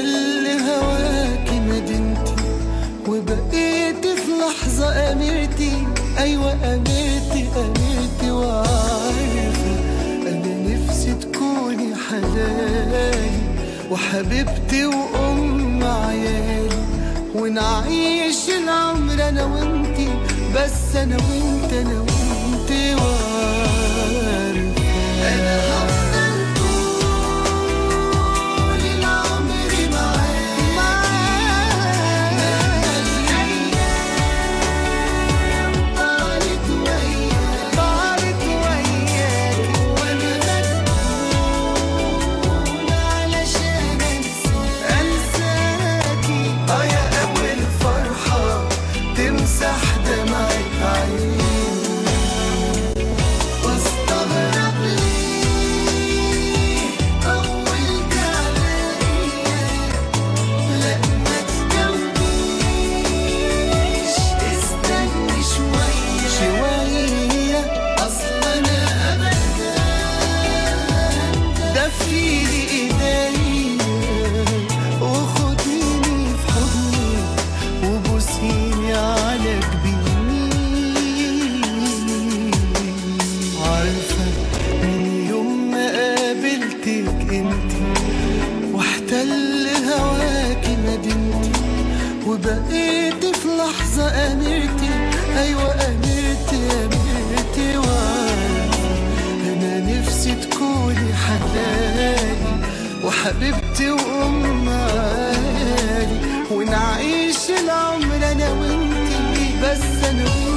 واحتل هواكي مدينتي وبقيت في لحظة أميرتي أيوة أميرتي أميرتي وعارفة أنا نفسي تكوني حلالي وحبيبتي وأم عيالي ونعيش العمر أنا وإنتي بس أنا وإنت أنا وإنتي وعارفة أنا هفضل طول العمر معاك الأيام طالت وياك طالت وياك وأنا مسؤول علشان أنساك أنساكي آه يا أول فرحة تمسح دمعة عيني واستغرب ليه طولت عليا لا ما تجاوبنيش استني شوية شوية أصل أنا أبدا ده في إيديا وخديني في حضني وبوسيني على جبيني عارفة من يوم ما قابلتك انتي واحتل هواكي مدينتي وبقيت في لحظة أميرتي أيوة أميرتي أميرتي وعارفة أنا نفسي تكوني حلالي وحبيبتي وأم عيالي ونعيش العمر أنا وإنتي بس أنا وإنتي